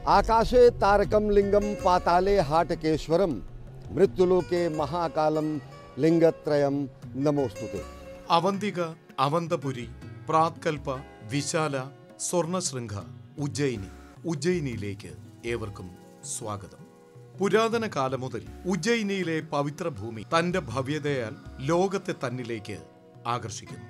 आकाशे तारकं लिङ्गं पाताले हाटकेश्वरं मृत्युलोके महाकालं लिङ्गत्रयं नमोऽस्तुते അവന്തിക അവന്തപുരി പ്രാത്കൽപ വിശാല സ്വർണശൃംഖ ഉജ്ജയിനി ഉജ്ജയിനിയിലേക്ക് ഏവർക്കും സ്വാഗതം പുരാതന കാലം മുതൽ ഉജ്ജയിനിയിലെ പവിത്ര ഭൂമി തന്റെ ഭവ്യതയാൽ ലോകത്തെ തന്നിലേക്ക് ആകർഷിക്കുന്നു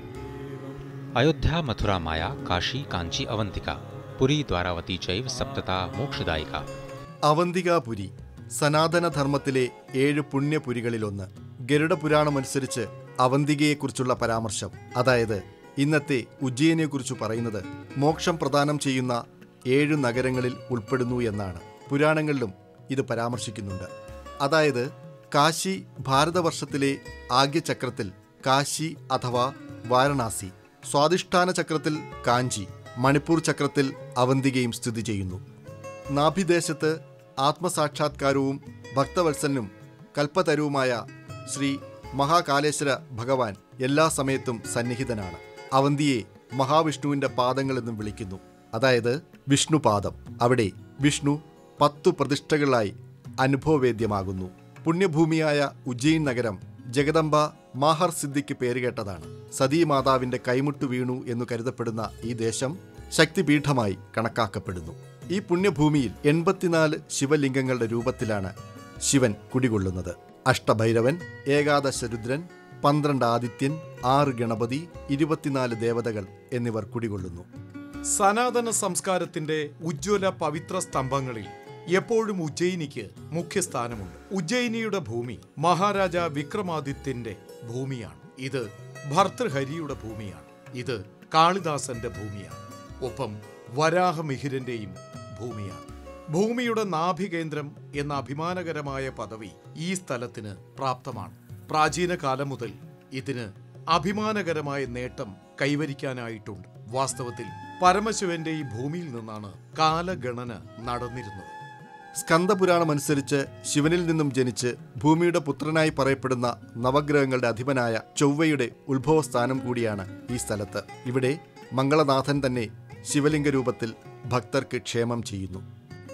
अयोध्या मथुरा माया काशी कांची अवंतिका पुरी द्वारावती चैव सप्तता मोक्षदायिका അവന്തികാപുരി സനാതനധർമ്മത്തിലെ ഏഴ് പുണ്യപുരികളിലൊന്ന് ഗരുഡപുരാണമനുസരിച്ച് അവന്തികയെക്കുറിച്ചുള്ള പരാമർശം അതായത് ഇന്നത്തെ ഉജ്ജയിനെക്കുറിച്ച് പറയുന്നത് മോക്ഷം പ്രദാനം ചെയ്യുന്ന ഏഴു നഗരങ്ങളിൽ ഉൾപ്പെടുന്നു എന്നാണ് പുരാണങ്ങളിലും ഇത് പരാമർശിക്കുന്നുണ്ട് അതായത് കാശി ഭാരതവർഷത്തിലെ ആഗ്യചക്രത്തിൽ കാശി അഥവാ വാരണാസി സ്വാധിഷ്ഠാന ചക്രത്തിൽ കാഞ്ചി മണിപ്പൂർ ചക്രത്തിൽ അവന്തികയും സ്ഥിതി ചെയ്യുന്നു നാഭിദേശത്ത് ആത്മസാക്ഷാത്കാരവും ഭക്തവത്സനും കൽപ്പതരുവുമായ ശ്രീ മഹാകാലേശ്വര ഭഗവാൻ എല്ലാ സമയത്തും സന്നിഹിതനാണ് അവന്തിയെ മഹാവിഷ്ണുവിന്റെ പാദങ്ങളെന്നും വിളിക്കുന്നു അതായത് വിഷ്ണുപാദം അവിടെ വിഷ്ണു പത്തു പ്രതിഷ്ഠകളായി അനുഭവവേദ്യമാകുന്നു പുണ്യഭൂമിയായ ഉജ്ജയിൻ നഗരം ജഗദംബ മാഹർ സിദ്ധിക്ക് പേരുകേട്ടതാണ് സതീമാതാവിന്റെ കൈമുട്ട് വീണു എന്നു കരുതപ്പെടുന്ന ഈ ദേശം ശക്തിപീഠമായി കണക്കാക്കപ്പെടുന്നു ഈ പുണ്യഭൂമിയിൽ എൺപത്തിനാല് ശിവലിംഗങ്ങളുടെ രൂപത്തിലാണ് ശിവൻ കുടികൊള്ളുന്നത് അഷ്ടഭൈരവൻ ഏകാദശ രുദ്രൻ പന്ത്രണ്ട് ആദിത്യൻ ആറ് ഗണപതി ഇരുപത്തിനാല് ദേവതകൾ എന്നിവർ കുടികൊള്ളുന്നു സനാതന സംസ്കാരത്തിന്റെ ഉജ്ജ്വല പവിത്ര സ്തംഭങ്ങളിൽ എപ്പോഴും ഉജ്ജയിനിക്ക് മുഖ്യസ്ഥാനമുണ്ട് ഉജ്ജയിനിയുടെ ഭൂമി മഹാരാജ വിക്രമാദിത്യന്റെ ഭൂമിയാണ് ഇത് ഭർതൃഹരിയുടെ ഭൂമിയാണ് ഇത് കാളിദാസന്റെ ഭൂമിയാണ് ഒപ്പം വരാഹമിഹിരന്റെയും ഭൂമിയാണ് ഭൂമിയുടെ നാഭികേന്ദ്രം എന്ന അഭിമാനകരമായ പദവി ഈ സ്ഥലത്തിന് പ്രാപ്തമാണ് പ്രാചീന കാലം മുതൽ ഇതിന് അഭിമാനകരമായ നേട്ടം കൈവരിക്കാനായിട്ടുണ്ട് വാസ്തവത്തിൽ പരമശിവന്റെ ഈ ഭൂമിയിൽ നിന്നാണ് കാലഗണന നടന്നിരുന്നത് സ്കന്ദപുരാണമനുസരിച്ച് ശിവനിൽ നിന്നും ജനിച്ച് ഭൂമിയുടെ പുത്രനായി പറയപ്പെടുന്ന നവഗ്രഹങ്ങളുടെ അധിപനായ ചൊവ്വയുടെ ഉത്ഭവസ്ഥാനം കൂടിയാണ് ഈ സ്ഥലത്ത് ഇവിടെ മംഗളനാഥൻ തന്നെ ശിവലിംഗ രൂപത്തിൽ ഭക്തർക്ക് ക്ഷേമം ചെയ്യുന്നു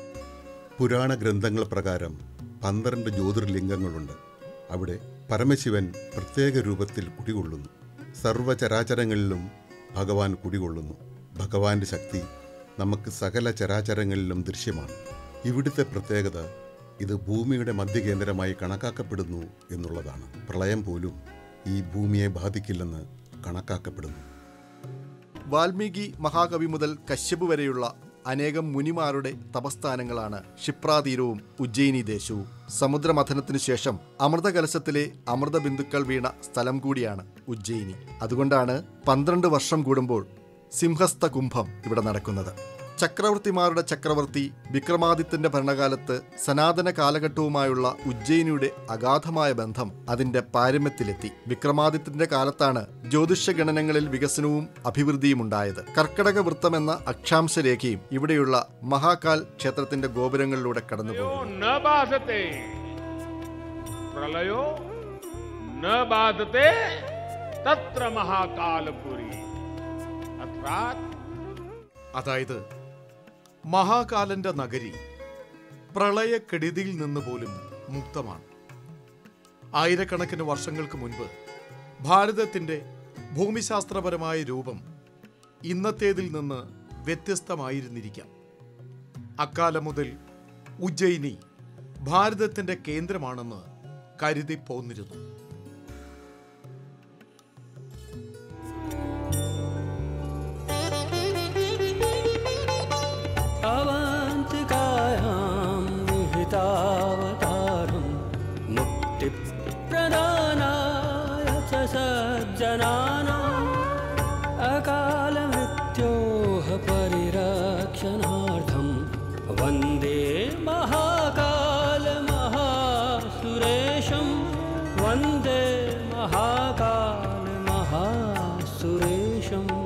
പുരാണ ഗ്രന്ഥങ്ങൾ പ്രകാരം പന്ത്രണ്ട് ജ്യോതിർലിംഗങ്ങളുണ്ട് അവിടെ പരമശിവൻ പ്രത്യേക രൂപത്തിൽ കുടികൊള്ളുന്നു സർവചരാചരങ്ങളിലും ഭഗവാൻ കുടികൊള്ളുന്നു ഭഗവാന്റെ ശക്തി നമുക്ക് സകല ചരാചരങ്ങളിലും ദൃശ്യമാണ് ഇവിടുത്തെ പ്രത്യേകത ഇത് ഭൂമിയുടെ മധ്യകേന്ദ്രമായി കണക്കാക്കപ്പെടുന്നു എന്നുള്ളതാണ് പ്രളയം പോലും ഈ ഭൂമിയെ ബാധിക്കില്ലെന്ന് കണക്കാക്കപ്പെടുന്നു വാൽമീകി മഹാകവി മുതൽ കശ്യപ് വരെയുള്ള അനേകം മുനിമാരുടെ തപസ്ഥാനങ്ങളാണ് ക്ഷിപ്രാതീരവും ഉജ്ജയിനി ദേശവും സമുദ്രമഥനത്തിനു ശേഷം അമൃതകലശത്തിലെ അമൃതബിന്ദുക്കൾ വീണ സ്ഥലം കൂടിയാണ് ഉജ്ജയിനി അതുകൊണ്ടാണ് പന്ത്രണ്ട് വർഷം കൂടുമ്പോൾ സിംഹസ്ഥ കുംഭം ഇവിടെ നടക്കുന്നത് ചക്രവർത്തിമാരുടെ ചക്രവർത്തി വിക്രമാദിത്യന്റെ ഭരണകാലത്ത് സനാതന കാലഘട്ടവുമായുള്ള ഉജ്ജയിനിയുടെ അഗാധമായ ബന്ധം അതിന്റെ പാരമ്യത്തിലെത്തി വിക്രമാദിത്യന്റെ കാലത്താണ് ജ്യോതിഷ ഗണനങ്ങളിൽ വികസനവും അഭിവൃദ്ധിയും ഉണ്ടായത് കർക്കടക വൃത്തം എന്ന അക്ഷാംശ രേഖയും ഇവിടെയുള്ള മഹാകാൽ ക്ഷേത്രത്തിന്റെ ഗോപുരങ്ങളിലൂടെ കടന്നുപോകുന്നു न बाधते प्रलयो न बाधते तत्र महाकालपुरी अर्थात അതായത് മഹാകാലന്റെ നഗരി പ്രളയക്കെടുതിയിൽ നിന്ന് പോലും മുക്തമാണ് ആയിരക്കണക്കിന് വർഷങ്ങൾക്ക് മുൻപ് ഭാരതത്തിന്റെ ഭൂമിശാസ്ത്രപരമായ രൂപം ഇന്നത്തേതിൽ നിന്ന് വ്യത്യസ്തമായിരുന്നിരിക്കാം അക്കാലം മുതൽ ഉജ്ജയിനി ഭാരതത്തിന്റെ കേന്ദ്രമാണെന്ന് കരുതി പോന്നിരുന്നു अवान्तिकायां निहितावतारं मुक्तिप्रदानाय च सज्जनानाम् अकालमृत्योः परिरक्षणार्थं वन्दे महाकालमहासुरेशं वन्दे महाकालमहासुरेशम्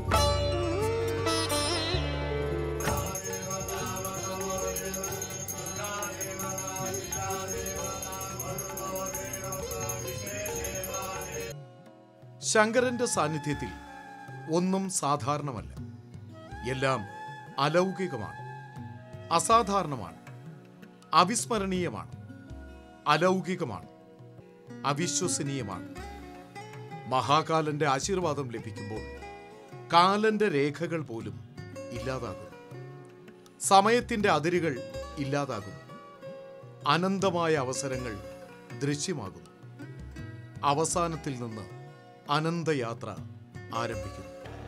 ശങ്കരന്റെ സാന്നിധ്യത്തിൽ ഒന്നും സാധാരണമല്ല എല്ലാം അലൗകികമാണ് അസാധാരണമാണ് അവിസ്മരണീയമാണ് അലൗകികമാണ് അവിശ്വസനീയമാണ് മഹാകാലന്റെ ആശീർവാദം ലഭിക്കുമ്പോൾ കാലന്റെ രേഖകൾ പോലും ഇല്ലാതാകുന്നു സമയത്തിന്റെ അതിരുകൾ ഇല്ലാതാകുന്നു അനന്തമായ അവസരങ്ങൾ ദൃശ്യമാകുന്നു അവസാനത്തിൽ നിന്ന് അനന്തയാത്ര ആരംഭിക്കുന്നു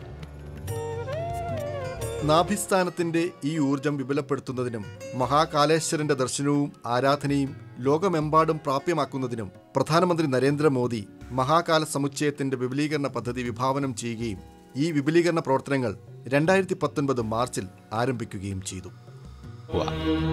നാഭിസ്ഥാനത്തിന്റെ ഈ ഊർജം വിപുലപ്പെടുത്തുന്നതിനും മഹാകാലേശ്വരന്റെ ദർശനവും ആരാധനയും ലോകമെമ്പാടും പ്രാപ്യമാക്കുന്നതിനും പ്രധാനമന്ത്രി നരേന്ദ്രമോദി മഹാകാല സമുച്ചയത്തിന്റെ വിപുലീകരണ പദ്ധതി വിഭാവനം ചെയ്യുകയും ഈ വിപുലീകരണ പ്രവർത്തനങ്ങൾ രണ്ടായിരത്തി പത്തൊൻപത് മാർച്ചിൽ ആരംഭിക്കുകയും ചെയ്തു हुआ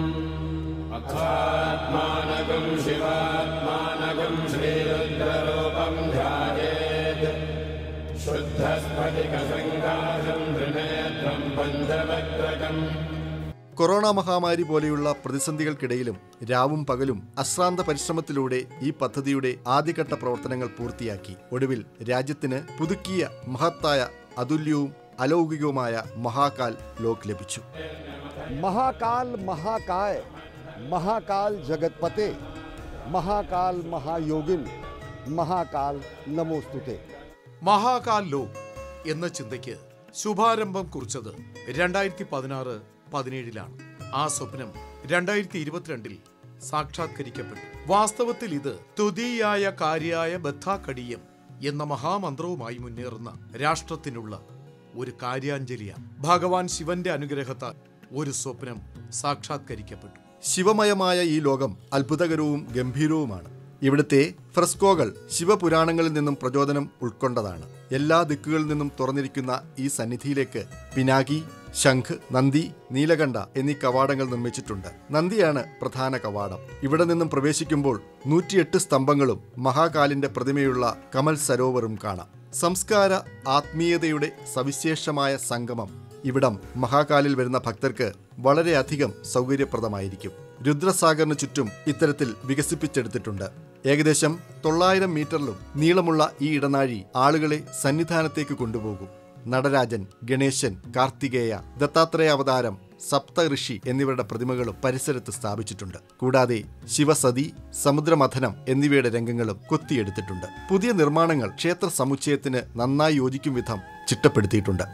കൊറോണ മഹാമാരി പോലെയുള്ള പ്രതിസന്ധികൾക്കിടയിലും രാവും പകലും അശ്രാന്ത പരിശ്രമത്തിലൂടെ ഈ പദ്ധതിയുടെ ആദ്യഘട്ട പ്രവർത്തനങ്ങൾ പൂർത്തിയാക്കി ഒടുവിൽ രാജ്യത്തിന് പുതുക്കിയ മഹത്തായ അതുല്യവും അലൗകികവുമായ മഹാകാൽ ലോക് ലഭിച്ചു महाकाल महाकाय महाकाल जगतपते महाकाल महायोगिन महाकाल नमोस्तुते മഹാകാൽ ലോക് എന്ന ചിന്തയ്ക്ക് ശുഭാരംഭം കുറിച്ചത് രണ്ടായിരത്തി പതിനാറ് പതിനേഴിലാണ് ആ സ്വപ്നം രണ്ടായിരത്തി ഇരുപത്തിരണ്ടിൽ സാക്ഷാത്കരിക്കപ്പെട്ടു വാസ്തവത്തിൽ ഇത് തുതീയായ കാര്യായ ബദ്ധാകടീയം എന്ന മഹാമന്ത്രവുമായി മുന്നേറുന്ന രാഷ്ട്രത്തിനുള്ള ഒരു കാര്യാഞ്ജലിയാണ് ഭഗവാൻ ശിവന്റെ അനുഗ്രഹത്താൽ ഒരു സ്വപ്നം സാക്ഷാത്കരിക്കപ്പെട്ടു ശിവമയമായ ഈ ലോകം അത്ഭുതകരവും ഗംഭീരവുമാണ് ഇവിടുത്തെ ഫ്രസ്കോകൾ ശിവപുരാണങ്ങളിൽ നിന്നും പ്രചോദനം ഉൾക്കൊണ്ടതാണ് എല്ലാ ദിക്കുകളിൽ നിന്നും തുറന്നിരിക്കുന്ന ഈ സന്നിധിയിലേക്ക് പിനാകി ശംഖ് നന്ദി നീലകണ്ഠ എന്നീ കവാടങ്ങൾ നിർമ്മിച്ചിട്ടുണ്ട് നന്ദിയാണ് പ്രധാന കവാടം ഇവിടെ നിന്നും പ്രവേശിക്കുമ്പോൾ നൂറ്റിയെട്ട് സ്തംഭങ്ങളും മഹാകാലിന്റെ പ്രതിമയുള്ള കമൽ സരോവറും കാണാം സംസ്കാര ആത്മീയതയുടെ സവിശേഷമായ സംഗമം ഇവിടം മഹാകാലിൽ വരുന്ന ഭക്തർക്ക് വളരെയധികം സൗകര്യപ്രദമായിരിക്കും രുദ്രസാഗറിന് ചുറ്റും ഇത്തരത്തിൽ വികസിപ്പിച്ചെടുത്തിട്ടുണ്ട് ഏകദേശം തൊള്ളായിരം മീറ്ററിലും നീളമുള്ള ഈ ഇടനാഴി ആളുകളെ സന്നിധാനത്തേക്ക് കൊണ്ടുപോകും നടരാജൻ ഗണേശൻ കാർത്തികേയ ദത്താത്രേയ അവതാരം സപ്തഋഷി എന്നിവരുടെ പ്രതിമകളും പരിസരത്ത് സ്ഥാപിച്ചിട്ടുണ്ട് കൂടാതെ ശിവസതി സമുദ്രമഥനം എന്നിവയുടെ രംഗങ്ങളും കൊത്തിയെടുത്തിട്ടുണ്ട് പുതിയ നിർമ്മാണങ്ങൾ ക്ഷേത്ര സമുച്ചയത്തിന് നന്നായി യോജിക്കും വിധം ചിട്ടപ്പെടുത്തിയിട്ടുണ്ട്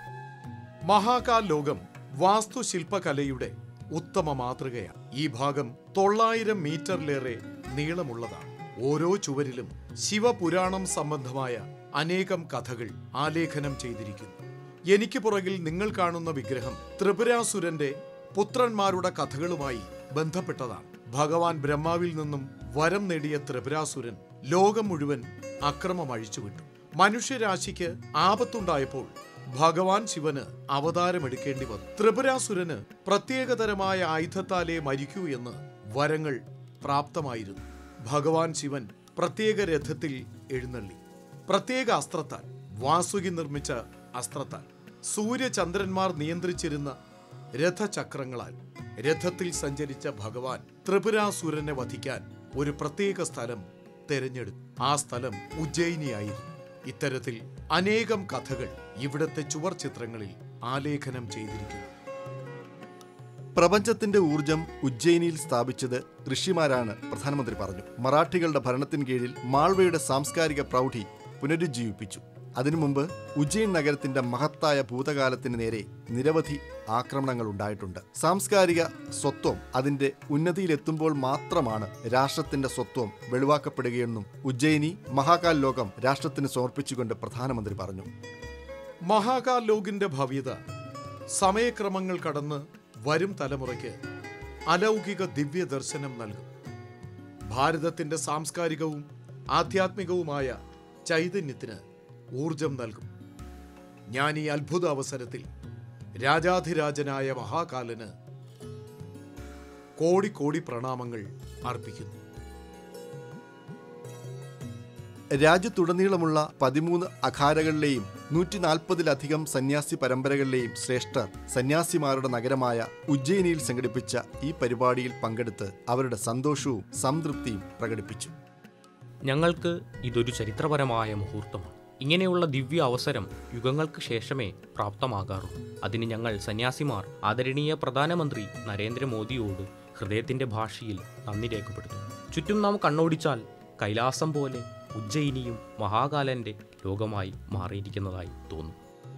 മഹാകാൽ ലോകം വാസ്തുശില്പകലയുടെ ഉത്തമ മാതൃകയാണ് ഈ ഭാഗം തൊള്ളായിരം മീറ്ററിലേറെ നീളമുള്ളതാണ് ഓരോ ചുവരിലും ശിവപുരാണം സംബന്ധമായ അനേകം കഥകൾ ആലേഖനം ചെയ്തിരിക്കുന്നു എനിക്ക് പുറകിൽ നിങ്ങൾ കാണുന്ന വിഗ്രഹം ത്രിപുരാസുരന്റെ പുത്രന്മാരുടെ കഥകളുമായി ബന്ധപ്പെട്ടതാണ് ഭഗവാൻ ബ്രഹ്മാവിൽ നിന്നും വരം നേടിയ ത്രിപുരാസുരൻ ലോകം മുഴുവൻ അക്രമം അഴിച്ചുവിട്ടു മനുഷ്യരാശിക്ക് ആപത്തുണ്ടായപ്പോൾ ഭഗവാൻ ശിവന് അവതാരമെടുക്കേണ്ടി വന്നു ത്രിപുരാസുരന് പ്രത്യേകതരമായ ആയുധത്താലേ മരിക്കൂ എന്ന് വരങ്ങൾ പ്രാപ്തമായിരുന്നു ഭഗവാൻ ശിവൻ പ്രത്യേക രഥത്തിൽ എഴുന്നള്ളി പ്രത്യേക അസ്ത്രത്താൽ വാസുകി നിർമ്മിച്ച അസ്ത്രത്താൽ സൂര്യചന്ദ്രന്മാർ നിയന്ത്രിച്ചിരുന്ന രഥചക്രങ്ങളാൽ രഥത്തിൽ സഞ്ചരിച്ച ഭഗവാൻ ത്രിപുരാസുരനെ വധിക്കാൻ ഒരു പ്രത്യേക സ്ഥലം തെരഞ്ഞെടുത്തു ആ സ്ഥലം ഉജ്ജയിനിയായിരുന്നു ഇത്തരത്തിൽ അനേകം കഥകൾ ഇവിടത്തെ ചുവർ ചിത്രങ്ങളിൽ ആലേഖനം ചെയ്തിരിക്കുന്നു പ്രപഞ്ചത്തിന്റെ ഊർജം ഉജ്ജയിനിയിൽ സ്ഥാപിച്ചത് ഋഷിമാരാണ് പ്രധാനമന്ത്രി പറഞ്ഞു മറാഠികളുടെ ഭരണത്തിന് കീഴിൽ മാൾവയുടെ സാംസ്കാരിക പ്രൗഢി പുനരുജ്ജീവിപ്പിച്ചു അതിനു മുമ്പ് ഉജ്ജയിൻ നഗരത്തിന്റെ മഹത്തായ ഭൂതകാലത്തിന് നേരെ നിരവധി ആക്രമണങ്ങൾ ഉണ്ടായിട്ടുണ്ട് സാംസ്കാരിക സ്വത്വം അതിന്റെ ഉന്നതിയിലെത്തുമ്പോൾ മാത്രമാണ് രാഷ്ട്രത്തിന്റെ സ്വത്വം വെളിവാക്കപ്പെടുകയെന്നും ഉജ്ജയിനി മഹാകാൽ ലോകം രാഷ്ട്രത്തിന് സമർപ്പിച്ചുകൊണ്ട് പ്രധാനമന്ത്രി പറഞ്ഞു മഹാകാൽ ലോകിന്റെ ഭവ്യത സമയക്രമങ്ങൾ കടന്ന് വരും തലമുറയ്ക്ക് അലൗകിക ദിവ്യ ദർശനം നൽകും ഭാരതത്തിന്റെ സാംസ്കാരികവും ആധ്യാത്മികവുമായ ചൈതന്യത്തിന് ഊർജം നൽകും ഞാൻ ഈ അത്ഭുത അവസരത്തിൽ രാജാധിരാജനായ മഹാകാലന് കോടി കോടി പ്രണാമങ്ങൾ അർപ്പിക്കുന്നു രാജ്യത്തുടനീളമുള്ള പതിമൂന്ന് അഖാരകളിലെയും നൂറ്റി നാൽപ്പതിലധികം സന്യാസി പരമ്പരകളിലെയും ശ്രേഷ്ഠർ സന്യാസിമാരുടെ നഗരമായ ഉജ്ജയിനിയിൽ സംഘടിപ്പിച്ച ഈ പരിപാടിയിൽ പങ്കെടുത്ത് അവരുടെ സന്തോഷവും സംതൃപ്തിയും പ്രകടിപ്പിച്ചു ഞങ്ങൾക്ക് ഇതൊരു ചരിത്രപരമായ മുഹൂർത്തമാണ് ഇങ്ങനെയുള്ള ദിവ്യ അവസരം യുഗങ്ങൾക്ക് ശേഷമേ പ്രാപ്തമാകാറുള്ളൂ അതിന് ഞങ്ങൾ സന്യാസിമാർ ആദരണീയ പ്രധാനമന്ത്രി നരേന്ദ്രമോദിയോട് ഹൃദയത്തിന്റെ ഭാഷയിൽ നന്ദി രേഖപ്പെടുത്തുന്നു ചുറ്റും നാം കണ്ണോടിച്ചാൽ കൈലാസം പോലെ ഉജ്ജയിനിയും മഹാകാലന്റെ ലോകമായി മാറിയിരിക്കുന്നതായി തോന്നും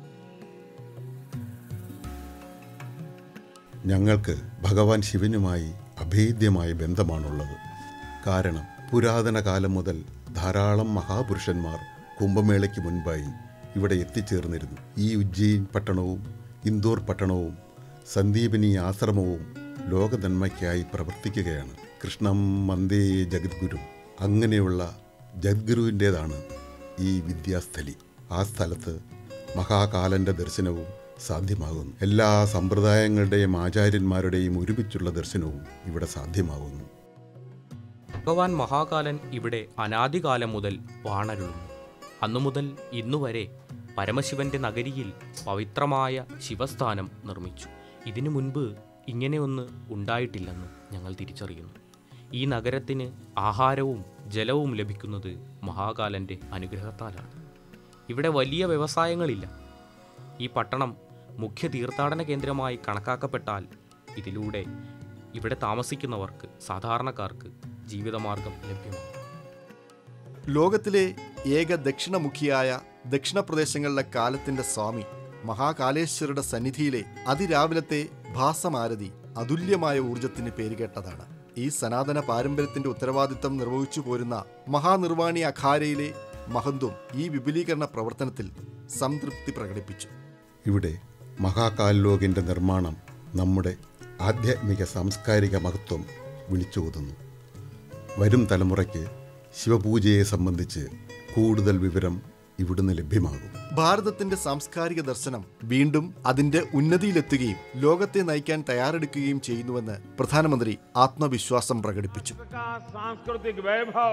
ഞങ്ങൾക്ക് ഭഗവാൻ ശിവനുമായി അഭേദ്യമായ ബന്ധമാണുള്ളത് കാരണം പുരാതന കാലം മുതൽ ധാരാളം മഹാപുരുഷന്മാർ കുംഭമേളയ്ക്ക് മുൻപായി ഇവിടെ എത്തിച്ചേർന്നിരുന്നു ഈ ഉജ്ജയിൻ പട്ടണവും ഇന്തോർ പട്ടണവും സന്ദീപിനി ആശ്രമവും ലോകനന്മയ്ക്കായി പ്രവർത്തിക്കുകയാണ് കൃഷ്ണം വന്ദേ ജഗദ്ഗുരു അങ്ങനെയുള്ള ജഗദ്ഗുരുവിൻ്റേതാണ് ഈ വിദ്യാസ്ഥലി ആ സ്ഥലത്ത് മഹാകാലൻ്റെ ദർശനവും സാധ്യമാകുന്നു എല്ലാ സമ്പ്രദായങ്ങളുടെയും ആചാര്യന്മാരുടെയും ഒരുമിച്ചുള്ള ദർശനവും ഇവിടെ സാധ്യമാകുന്നു ഭഗവാൻ മഹാകാലൻ ഇവിടെ അനാദികാലം മുതൽ വാണരുളുന്നു അന്നു മുതൽ ഇന്നുവരെ പരമശിവന്റെ നഗരിയിൽ പവിത്രമായ ശിവസ്ഥാനം നിർമ്മിച്ചു ഇതിനു മുൻപ് ഇങ്ങനെയൊന്ന് ഉണ്ടായിട്ടില്ലെന്ന് ഞങ്ങൾ തിരിച്ചറിയുന്നു ഈ നഗരത്തിന് ആഹാരവും ജലവും ലഭിക്കുന്നത് മഹാകാലന്റെ അനുഗ്രഹത്താലാണ് ഇവിടെ വലിയ വ്യവസായങ്ങളില്ല ഈ പട്ടണം മുഖ്യ തീർത്ഥാടന കേന്ദ്രമായി കണക്കാക്കപ്പെട്ടാൽ ഇതിലൂടെ ഇവിടെ താമസിക്കുന്നവർക്ക് സാധാരണക്കാർക്ക് ജീവിതമാർഗം ലഭ്യമാണ് ലോകത്തിലെ ഏക ദക്ഷിണമുഖിയായ ദക്ഷിണ പ്രദേശങ്ങളിലെ കാലത്തിന്റെ സ്വാമി മഹാകാലേശ്വരുടെ സന്നിധിയിലെ അതിരാവിലത്തെ ഭാസമാരതി അതുല്യമായ ഊർജത്തിന് പേരുകേട്ടതാണ് ഈ സനാതന പാരമ്പര്യത്തിന്റെ ഉത്തരവാദിത്തം നിർവഹിച്ചു പോരുന്ന മഹാനിർവാണി അഖാരയിലെ മഹന്തും ഈ വിപുലീകരണ പ്രവർത്തനത്തിൽ സംതൃപ്തി പ്രകടിപ്പിച്ചു ഇവിടെ മഹാകാലോകിൻ്റെ നിർമ്മാണം നമ്മുടെ ആധ്യാത്മിക സാംസ്കാരിക മഹത്വം വിളിച്ചോതുന്നു വരും തലമുറയ്ക്ക് ശിവപൂജയെ സംബന്ധിച്ച് കൂടുതൽ വിവരം ഇവിടുന്ന് ലഭ്യമാകും ഭാരതത്തിന്റെ സാംസ്കാരിക ദർശനം വീണ്ടും അതിന്റെ ഉന്നതിയിലെത്തുകയും ലോകത്തെ നയിക്കാൻ തയ്യാറെടുക്കുകയും ചെയ്യുന്നുവെന്ന് പ്രധാനമന്ത്രി ആത്മവിശ്വാസം പ്രകടിപ്പിച്ചു का सांस्कृतिक वैभव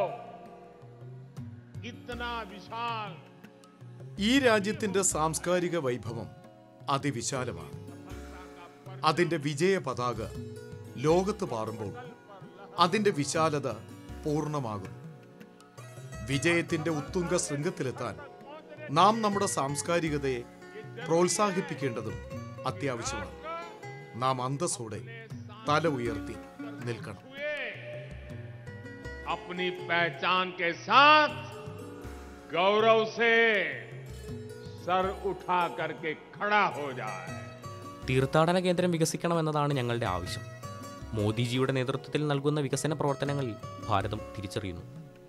इतना विशाल ഈ രാജ്യത്തിന്റെ സാംസ്കാരിക വൈഭവം അതിവിശാലമാണ് അതിന്റെ വിജയ പതാക ലോകത്ത് പാറുമ്പോൾ അതിന്റെ വിശാലത പൂർണ്ണമാകുന്നു വിജയത്തിന്റെ ഉത്തുംഗ ശൃംഗത്തിലെത്താൻ നാം നമ്മുടെ സാംസ്കാരികതയെ പ്രോത്സാഹിപ്പിക്കേണ്ടതും അത്യാവശ്യമാണ് നാം അന്തസ്സോടെ തല ഉയർത്തി നിൽക്കണം अपनी पहचान के साथ गौरव से सर उठा करके खड़ा हो जाए തീർത്ഥാടന കേന്ദ്രം വികസിക്കണമെന്നതാണ് ഞങ്ങളുടെ ആവശ്യം മോദിജിയുടെ നേതൃത്വത്തിൽ നൽകുന്ന വികസന പ്രവർത്തനങ്ങളിൽ ഭാരതം തിരിച്ചറിയുന്നു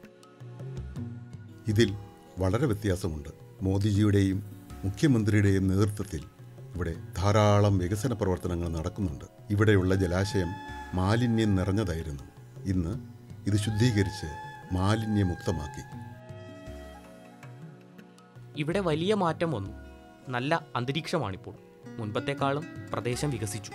ഇതിൽ വളരെ വ്യത്യാസമുണ്ട് മോദിജിയുടെയും മുഖ്യമന്ത്രിയുടെയും നേതൃത്വത്തിൽ ഇവിടെ ധാരാളം വികസന പ്രവർത്തനങ്ങൾ നടക്കുന്നുണ്ട് ഇവിടെയുള്ള ജലാശയം മാലിന്യം നിറഞ്ഞതായിരുന്നു ഇന്ന് ഇത് ശുദ്ധീകരിച്ച് മാലിന്യമുക്തമാക്കി ഇവിടെ വലിയ മാറ്റം വന്നു നല്ല അന്തരീക്ഷമാണിപ്പോൾ മുൻപത്തെക്കാളും പ്രദേശം വികസിച്ചു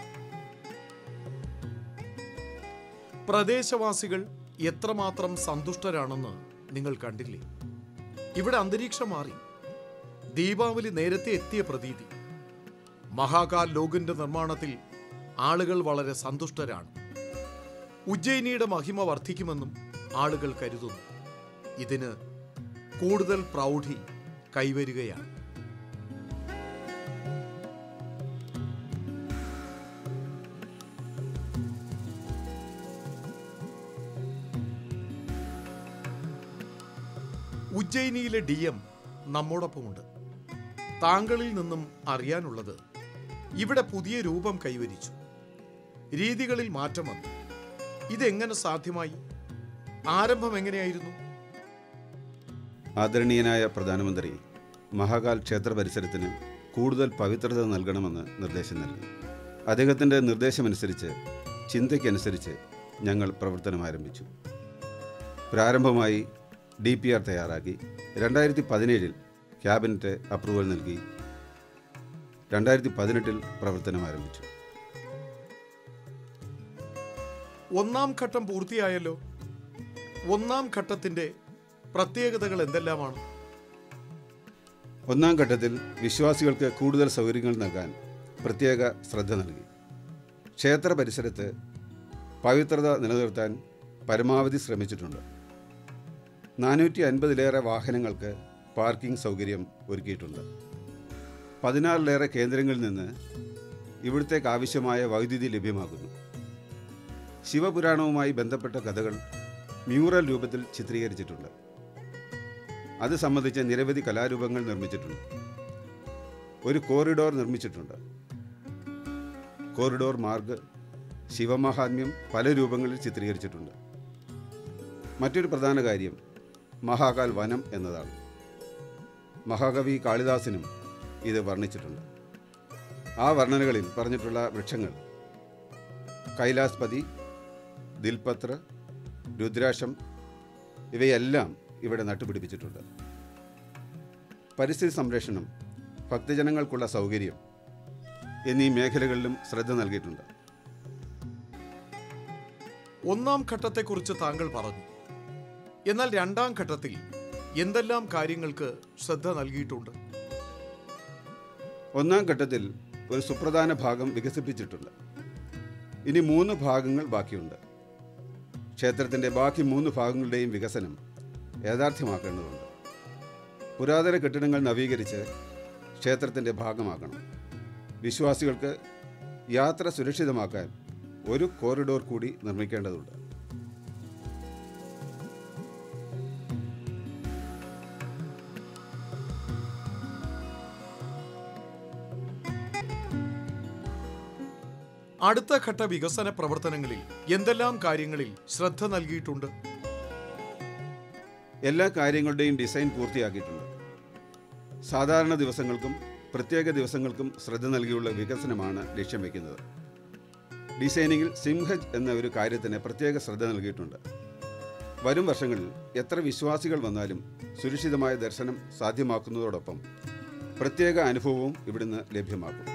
പ്രദേശവാസികൾ എത്രമാത്രം സന്തുഷ്ടരാണെന്ന് നിങ്ങൾ കണ്ടില്ലേ ഇവിടെ അന്തരീക്ഷം മാറി ദീപാവലി നേരത്തെ എത്തിയ പ്രതീതി മഹാകാൽ ലോകിന്റെ നിർമ്മാണത്തിൽ ആളുകൾ വളരെ സന്തുഷ്ടരാണ് ഉജ്ജയിനിയുടെ മഹിമ വർദ്ധിക്കുമെന്നും ആളുകൾ കരുതുന്നു ഇതിന് കൂടുതൽ പ്രൗഢി കൈവരികയാണ് ഉജ്ജയിനിയിലെ ഡി എം നമ്മോടൊപ്പമുണ്ട് താങ്കളിൽ നിന്നും അറിയാനുള്ളത് ഇവിടെ പുതിയ രൂപം കൈവരിച്ചു രീതികളിൽ മാറ്റം വന്നു ഇതെങ്ങനെ സാധ്യമായി ആരംഭം എങ്ങനെയായിരുന്നു ആദരണീയനായ പ്രധാനമന്ത്രി മഹാകാൽ ക്ഷേത്ര പരിസരത്തിന് കൂടുതൽ പവിത്രത നൽകണമെന്ന് നിർദ്ദേശം നൽകി അദ്ദേഹത്തിൻ്റെ നിർദ്ദേശമനുസരിച്ച് ചിന്തയ്ക്കനുസരിച്ച് ഞങ്ങൾ പ്രവർത്തനം ആരംഭിച്ചു പ്രാരംഭമായി ഡി പി ആർ തയ്യാറാക്കി രണ്ടായിരത്തി പതിനേഴിൽ ക്യാബിനറ്റ് അപ്രൂവൽ നൽകി രണ്ടായിരത്തി പതിനെട്ടിൽ പ്രവർത്തനം ആരംഭിച്ചു ഒന്നാം ഘട്ടം പൂർത്തിയായല്ലോ ഒന്നാം ഘട്ടത്തിന്റെ പ്രത്യേകതകൾ എന്തെല്ലാമാണ് ഒന്നാം ഘട്ടത്തിൽ വിശ്വാസികൾക്ക് കൂടുതൽ സൗകര്യങ്ങൾ നൽകാൻ പ്രത്യേക ശ്രദ്ധ നൽകി ക്ഷേത്ര പരിസരത്ത് പവിത്രത നിലനിർത്താൻ പരമാവധി ശ്രമിച്ചിട്ടുണ്ട് നാനൂറ്റി അൻപതിലേറെ വാഹനങ്ങൾക്ക് പാർക്കിംഗ് സൗകര്യം ഒരുക്കിയിട്ടുണ്ട് പതിനാറിലേറെ കേന്ദ്രങ്ങളിൽ നിന്ന് ഇവിടത്തേക്ക് ആവശ്യമായ വൈദ്യുതി ലഭ്യമാകുന്നു ശിവപുരാണവുമായി ബന്ധപ്പെട്ട കഥകൾ മ്യൂറൽ രൂപത്തിൽ ചിത്രീകരിച്ചിട്ടുണ്ട് അത് സംബന്ധിച്ച് നിരവധി കലാരൂപങ്ങൾ നിർമ്മിച്ചിട്ടുണ്ട് ഒരു കോറിഡോർ നിർമ്മിച്ചിട്ടുണ്ട് കോറിഡോർ മാർഗ് ശിവമഹാത്മ്യം പല രൂപങ്ങളിൽ ചിത്രീകരിച്ചിട്ടുണ്ട് മറ്റൊരു പ്രധാന കാര്യം മഹാകാൽ വനം എന്നതാണ് മഹാകവി കാളിദാസനും ഇത് വർണ്ണിച്ചിട്ടുണ്ട് ആ വർണ്ണനകളിൽ പറഞ്ഞിട്ടുള്ള വൃക്ഷങ്ങൾ കൈലാസ്പതി ദിൽപത്ര രുദ്രാക്ഷം ഇവയെല്ലാം ഇവിടെ നട്ടുപിടിപ്പിച്ചിട്ടുണ്ട് പരിസ്ഥിതി സംരക്ഷണം ഭക്തജനങ്ങൾക്കുള്ള സൗകര്യം എന്നീ മേഖലകളിലും ശ്രദ്ധ നൽകിയിട്ടുണ്ട് ഒന്നാം ഘട്ടത്തെക്കുറിച്ച് താങ്കൾ പറഞ്ഞു എന്നാൽ രണ്ടാം ഘട്ടത്തിൽ എന്തെല്ലാം കാര്യങ്ങൾക്ക് ശ്രദ്ധ നൽകിയിട്ടുണ്ട് ഒന്നാം ഘട്ടത്തിൽ ഒരു സുപ്രധാന ഭാഗം വികസിപ്പിച്ചിട്ടുണ്ട് ഇനി മൂന്ന് ഭാഗങ്ങൾ ബാക്കിയുണ്ട് ക്ഷേത്രത്തിൻ്റെ ബാക്കി മൂന്ന് ഭാഗങ്ങളുടെയും വികസനം യാഥാർത്ഥ്യമാക്കേണ്ടതുണ്ട് പുരാതന കെട്ടിടങ്ങൾ നവീകരിച്ച് ക്ഷേത്രത്തിൻ്റെ ഭാഗമാക്കണം വിശ്വാസികൾക്ക് യാത്ര സുരക്ഷിതമാക്കാൻ ഒരു കോറിഡോർ കൂടി നിർമ്മിക്കേണ്ടതുണ്ട് അടുത്ത ഘട്ട വികസന പ്രവർത്തനങ്ങളിൽ എന്തെല്ലാം കാര്യങ്ങളിൽ ശ്രദ്ധ നൽകിയിട്ടുണ്ട് എല്ലാ കാര്യങ്ങളുടെയും ഡിസൈൻ പൂർത്തിയാക്കിയിട്ടുണ്ട് സാധാരണ ദിവസങ്ങൾക്കും പ്രത്യേക ദിവസങ്ങൾക്കും ശ്രദ്ധ നൽകിയുള്ള വികസനമാണ് ലക്ഷ്യം വയ്ക്കുന്നത് ഡിസൈനിങ്ങിൽ സിംഹജ് എന്ന ഒരു കാര്യത്തിന് പ്രത്യേക ശ്രദ്ധ നൽകിയിട്ടുണ്ട് വരും വർഷങ്ങളിൽ എത്ര വിശ്വാസികൾ വന്നാലും സുരക്ഷിതമായ ദർശനം സാധ്യമാക്കുന്നതോടൊപ്പം പ്രത്യേക അനുഭവവും ഇവിടുന്ന് ലഭ്യമാക്കും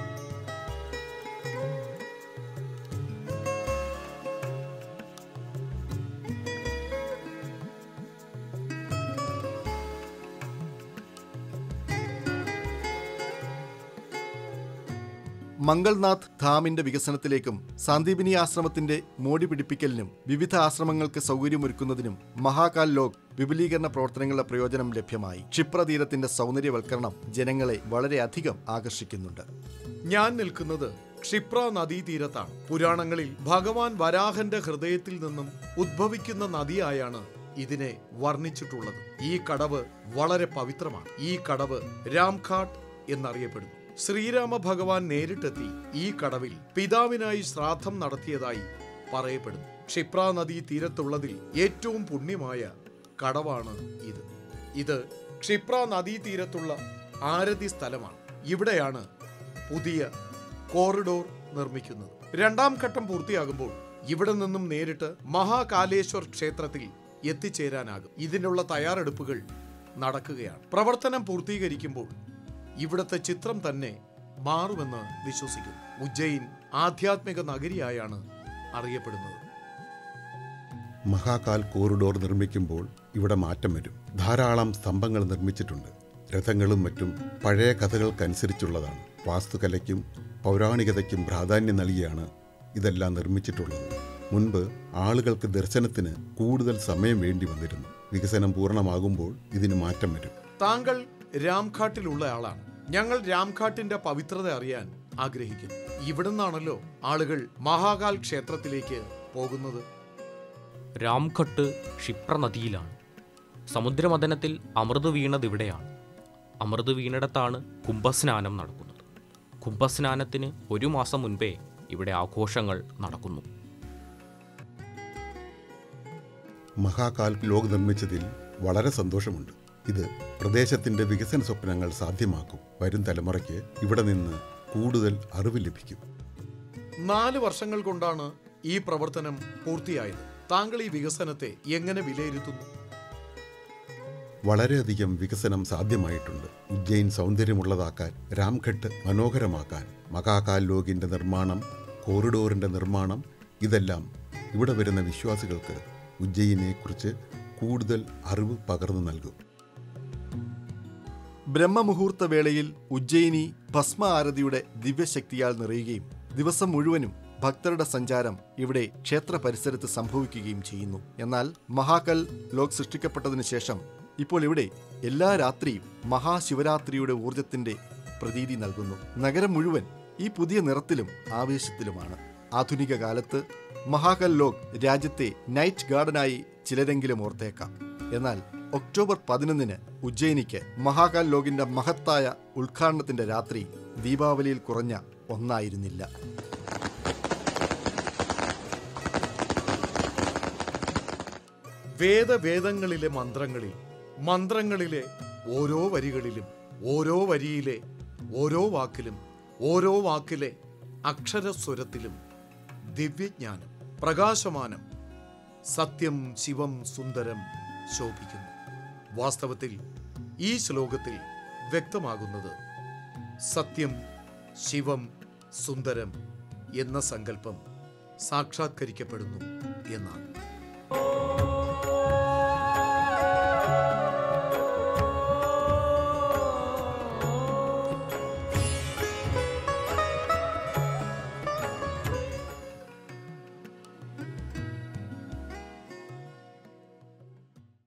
മംഗൾനാഥ് ധാമിന്റെ വികസനത്തിലേക്കും സാന്ദീപിനി ആശ്രമത്തിന്റെ മോടി പിടിപ്പിക്കലിനും വിവിധ ആശ്രമങ്ങൾക്ക് സൗകര്യമൊരുക്കുന്നതിനും മഹാകാൽ ലോക് വിപുലീകരണ പ്രവർത്തനങ്ങളുടെ പ്രയോജനം ലഭ്യമായി ക്ഷിപ്രതീരത്തിന്റെ സൗന്ദര്യവൽക്കരണം ജനങ്ങളെ വളരെയധികം ആകർഷിക്കുന്നുണ്ട് ഞാൻ നിൽക്കുന്നത് ക്ഷിപ്ര നദീതീരത്താണ് പുരാണങ്ങളിൽ ഭഗവാൻ വരാഹന്റെ ഹൃദയത്തിൽ നിന്നും ഉദ്ഭവിക്കുന്ന നദിയായാണ് ഇതിനെ വർണ്ണിച്ചിട്ടുള്ളത് ഈ കടവ് വളരെ പവിത്രമാണ് ഈ കടവ് രാംഘാട്ട് എന്നറിയപ്പെടുന്നു ശ്രീരാമ ഭഗവാൻ നേരിട്ടെത്തി ഈ കടവിൽ പിതാവിനായി ശ്രാദ്ധം നടത്തിയതായി പറയപ്പെടുന്നു ക്ഷിപ്ര നദീ തീരത്തുള്ളതിൽ ഏറ്റവും പുണ്യമായ കടവാണ് ഇത് ഇത് ക്ഷിപ്ര നദീ തീരത്തുള്ള ആരതി സ്ഥലമാണ് ഇവിടെയാണ് പുതിയ കോറിഡോർ നിർമ്മിക്കുന്നത് രണ്ടാം ഘട്ടം പൂർത്തിയാകുമ്പോൾ ഇവിടെ നിന്നും നേരിട്ട് മഹാകാലേശ്വർ ക്ഷേത്രത്തിൽ എത്തിച്ചേരാനാകും ഇതിനുള്ള തയ്യാറെടുപ്പുകൾ നടക്കുകയാണ് പ്രവർത്തനം പൂർത്തീകരിക്കുമ്പോൾ ഇവിടുത്തെ ചിത്രം തന്നെ മാറുമെന്ന് വിശ്വസിക്കുന്നു ഉജ്ജയിൻ ആധ്യാത്മിക നഗരിയായാണ് അറിയപ്പെടുന്നത് മഹാകാൽ കോറിഡോർ നിർമ്മിക്കുമ്പോൾ ഇവിടെ മാറ്റം വരും ധാരാളം സ്തംഭങ്ങൾ നിർമ്മിച്ചിട്ടുണ്ട് രഥങ്ങളും മറ്റും പഴയ കഥകൾക്കനുസരിച്ചുള്ളതാണ് വാസ്തുകലയ്ക്കും പൗരാണികതയ്ക്കും പ്രാധാന്യം നൽകിയാണ് ഇതെല്ലാം നിർമ്മിച്ചിട്ടുള്ളത് മുൻപ് ആളുകൾക്ക് ദർശനത്തിന് കൂടുതൽ സമയം വേണ്ടി വന്നിരുന്നു വികസനം പൂർണ്ണമാകുമ്പോൾ ഇതിന് മാറ്റം വരും താങ്കൾ രാംഘാട്ടിലുള്ള ആളാണ് ഞങ്ങൾ രാംഘാട്ടിന്റെ പവിത്രത അറിയാൻ ആഗ്രഹിക്കുന്നു ഇവിടുന്നാണല്ലോ ആളുകൾ മഹാകാൽ ക്ഷേത്രത്തിലേക്ക് പോകുന്നത് രാംഘട്ട് ക്ഷിപ്ര നദിയിലാണ് സമുദ്രമഥനത്തിൽ അമൃത് വീണത് ഇവിടെയാണ് അമൃത് വീണിടത്താണ് കുംഭസ്നാനം നടക്കുന്നത് കുംഭസ്നാനത്തിന് ഒരു മാസം മുൻപേ ഇവിടെ ആഘോഷങ്ങൾ നടക്കുന്നു മഹാകാൽ ലോക് നിർമ്മിച്ചതിൽ വളരെ സന്തോഷമുണ്ട് ഇത് പ്രദേശത്തിന്റെ വികസന സ്വപ്നങ്ങൾ സാധ്യമാക്കും വരും തലമുറയ്ക്ക് ഇവിടെ നിന്ന് കൂടുതൽ അറിവ് ലഭിക്കും നാല് വർഷങ്ങൾ കൊണ്ടാണ് ഈ പ്രവർത്തനം പൂർത്തിയായത് താങ്കൾ ഈ വികസനത്തെ എങ്ങനെ വിലയിരുത്തുന്നു വളരെയധികം വികസനം സാധ്യമായിട്ടുണ്ട് ഉജ്ജയിൻ സൗന്ദര്യമുള്ളതാക്കാൻ രാംഘട്ട് മനോഹരമാക്കാൻ മഹാകാൽ ലോകിന്റെ നിർമ്മാണം കോറിഡോറിന്റെ നിർമ്മാണം ഇതെല്ലാം ഇവിടെ വരുന്ന വിശ്വാസികൾക്ക് ഉജ്ജയിനെക്കുറിച്ച് കൂടുതൽ അറിവ് പകർന്നു നൽകും ബ്രഹ്മമുഹൂർത്ത വേളയിൽ ഉജ്ജയിനി ഭസ്മ ആരതിയുടെ ദിവ്യശക്തിയാൽ നിറയുകയും ദിവസം മുഴുവനും ഭക്തരുടെ സഞ്ചാരം ഇവിടെ ക്ഷേത്ര പരിസരത്ത് സംഭവിക്കുകയും ചെയ്യുന്നു എന്നാൽ മഹാകൽ ലോക് സൃഷ്ടിക്കപ്പെട്ടതിനു ശേഷം ഇപ്പോൾ ഇവിടെ എല്ലാ രാത്രിയും മഹാശിവരാത്രിയുടെ ഊർജത്തിന്റെ പ്രതീതി നൽകുന്നു നഗരം മുഴുവൻ ഈ പുതിയ നിറത്തിലും ആവേശത്തിലുമാണ് ആധുനിക കാലത്ത് മഹാകൽ ലോക് രാജ്യത്തെ നൈറ്റ് ഗാർഡനായി ചിലരെങ്കിലും ഓർത്തേക്കാം എന്നാൽ ഒക്ടോബർ പതിനൊന്നിന് ഉജ്ജയിനിക്ക് മഹാകാൽ ലോകിന്റെ മഹത്തായ ഉദ്ഘാടനത്തിന്റെ രാത്രി ദീപാവലിയിൽ കുറഞ്ഞ ഒന്നായിരുന്നില്ല വേദവേദങ്ങളിലെ മന്ത്രങ്ങളിൽ മന്ത്രങ്ങളിലെ ഓരോ വരികളിലും ഓരോ വരിയിലെ ഓരോ വാക്കിലും ഓരോ വാക്കിലെ അക്ഷരസ്വരത്തിലും ദിവ്യജ്ഞാനം പ്രകാശമാനം സത്യം ശിവം സുന്ദരം ശോഭിക്കുന്നു വാസ്തവത്തിൽ ഈ ശ്ലോകത്തിൽ വ്യക്തമാകുന്നത് സത്യം ശിവം സുന്ദരം എന്ന സങ്കല്പം സാക്ഷാത്കരിക്കപ്പെടുന്നു എന്നാണ്